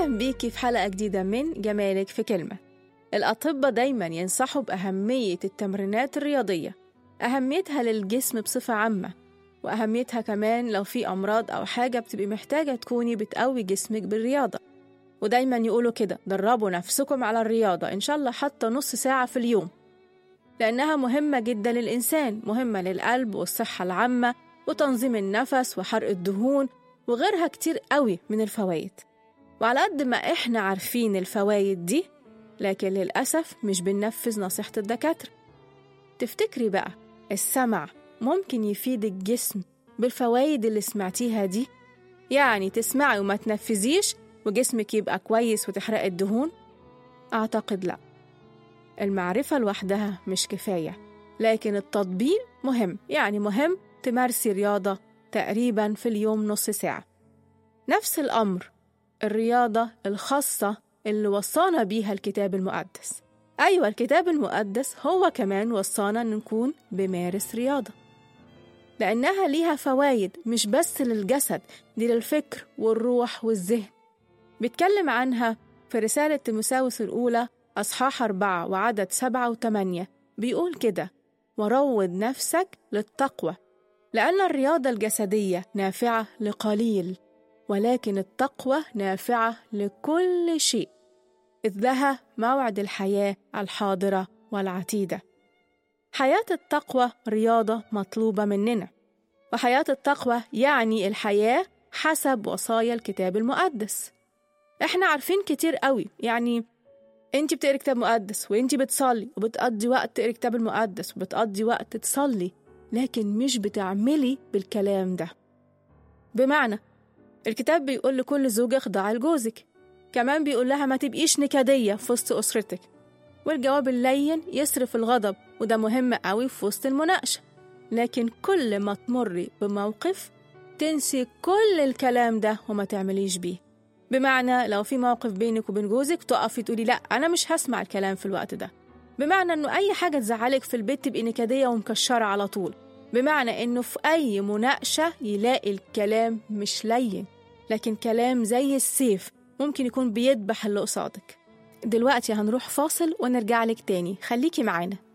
أهلا بيكي في حلقة جديدة من جمالك في كلمة الأطباء دايما ينصحوا بأهمية التمرينات الرياضية أهميتها للجسم بصفة عامة وأهميتها كمان لو في أمراض أو حاجة بتبقي محتاجة تكوني بتقوي جسمك بالرياضة ودايما يقولوا كده دربوا نفسكم على الرياضة إن شاء الله حتى نص ساعة في اليوم لأنها مهمة جدا للإنسان مهمة للقلب والصحة العامة وتنظيم النفس وحرق الدهون وغيرها كتير قوي من الفوائد وعلى قد ما إحنا عارفين الفوائد دي لكن للأسف مش بننفذ نصيحة الدكاترة تفتكري بقى السمع ممكن يفيد الجسم بالفوائد اللي سمعتيها دي يعني تسمعي وما تنفذيش وجسمك يبقى كويس وتحرق الدهون أعتقد لأ المعرفة لوحدها مش كفاية لكن التطبيق مهم يعني مهم تمارسي رياضة تقريبا في اليوم نص ساعة نفس الأمر الرياضة الخاصة اللي وصانا بيها الكتاب المقدس أيوة الكتاب المقدس هو كمان وصانا نكون بمارس رياضة لأنها ليها فوايد مش بس للجسد دي للفكر والروح والذهن بيتكلم عنها في رسالة تيموساوس الأولى أصحاح أربعة وعدد سبعة وثمانية بيقول كده وروض نفسك للتقوى لأن الرياضة الجسدية نافعة لقليل ولكن التقوى نافعة لكل شيء إذ لها موعد الحياة الحاضرة والعتيدة حياة التقوى رياضة مطلوبة مننا وحياة التقوى يعني الحياة حسب وصايا الكتاب المقدس احنا عارفين كتير قوي يعني انت بتقري كتاب مقدس وانت بتصلي وبتقضي وقت تقري كتاب المقدس وبتقضي وقت تصلي لكن مش بتعملي بالكلام ده بمعنى الكتاب بيقول لكل زوجة اخضعي لجوزك كمان بيقول لها ما تبقيش نكدية في وسط أسرتك والجواب اللين يصرف الغضب وده مهم قوي في وسط المناقشة لكن كل ما تمري بموقف تنسي كل الكلام ده وما تعمليش بيه بمعنى لو في موقف بينك وبين جوزك تقفي تقولي لا أنا مش هسمع الكلام في الوقت ده بمعنى إنه أي حاجة تزعلك في البيت تبقي نكدية ومكشرة على طول بمعنى إنه في أي مناقشة يلاقي الكلام مش لين لكن كلام زي السيف ممكن يكون بيدبح اللي قصادك دلوقتي هنروح فاصل ونرجع لك تاني خليكي معانا